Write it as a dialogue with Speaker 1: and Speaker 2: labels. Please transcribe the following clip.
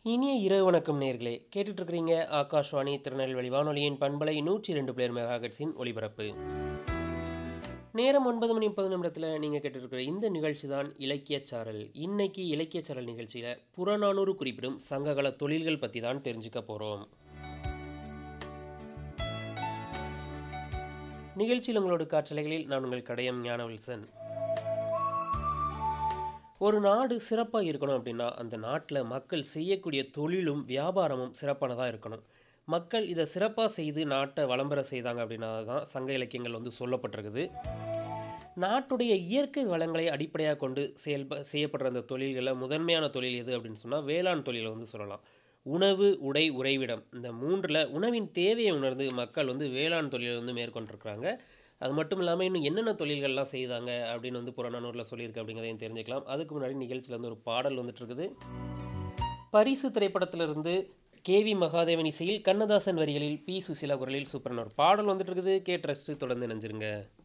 Speaker 1: இனிய இரவு வணக்கம் நேர்களே கேட்டுட்டு இருக்கிறீங்க ஆகாஷ்வாணி திருநெல்வேலி வானொலியின் பண்பலை நூற்றி ரெண்டு பிளேர் மெகாஹெட்ஸின் ஒலிபரப்பு நேரம் ஒன்பது மணி முப்பது நிமிடத்தில் நீங்கள் கேட்டுருக்கிற இந்த நிகழ்ச்சி தான் இலக்கியச் சாரல் இன்னைக்கு இலக்கியச் சாரல் நிகழ்ச்சியில் புறநானூறு குறிப்பிடும் சங்ககால தொழில்கள் பற்றி தான் தெரிஞ்சுக்க போகிறோம் நிகழ்ச்சியில் உங்களோட காற்றலைகளில் நான் உங்கள் கடையம் ஞானவில்சன் ஒரு நாடு சிறப்பாக இருக்கணும் அப்படின்னா அந்த நாட்டில் மக்கள் செய்யக்கூடிய தொழிலும் வியாபாரமும் சிறப்பானதாக இருக்கணும் மக்கள் இதை சிறப்பாக செய்து நாட்டை வளம்பெற செய்தாங்க அப்படின்னா தான் சங்க இலக்கியங்கள் வந்து சொல்லப்பட்டிருக்குது நாட்டுடைய இயற்கை வளங்களை அடிப்படையாக கொண்டு செயல்ப செய்யப்படுற அந்த தொழில்களில் முதன்மையான தொழில் எது அப்படின்னு சொன்னால் வேளாண் தொழிலை வந்து சொல்லலாம் உணவு உடை உறைவிடம் இந்த மூன்றில் உணவின் தேவையை உணர்ந்து மக்கள் வந்து வேளாண் தொழிலை வந்து மேற்கொண்டிருக்கிறாங்க அது மட்டும் இல்லாமல் இன்னும் என்னென்ன தொழில்கள்லாம் செய்தாங்க அப்படின்னு வந்து புறநானூரில் சொல்லியிருக்கு அப்படிங்கிறதையும் தெரிஞ்சுக்கலாம் அதுக்கு முன்னாடி நிகழ்ச்சியில் வந்து ஒரு பாடல் வந்துட்டு இருக்குது பரிசு திரைப்படத்திலிருந்து கேவி மகாதேவன் இசையில் கண்ணதாசன் வரிகளில் பி சுசிலா குரலில் சூப்பரான ஒரு பாடல் வந்துட்டு இருக்குது கேட்டு ரசித்து தொடர்ந்து நினைஞ்சிருங்க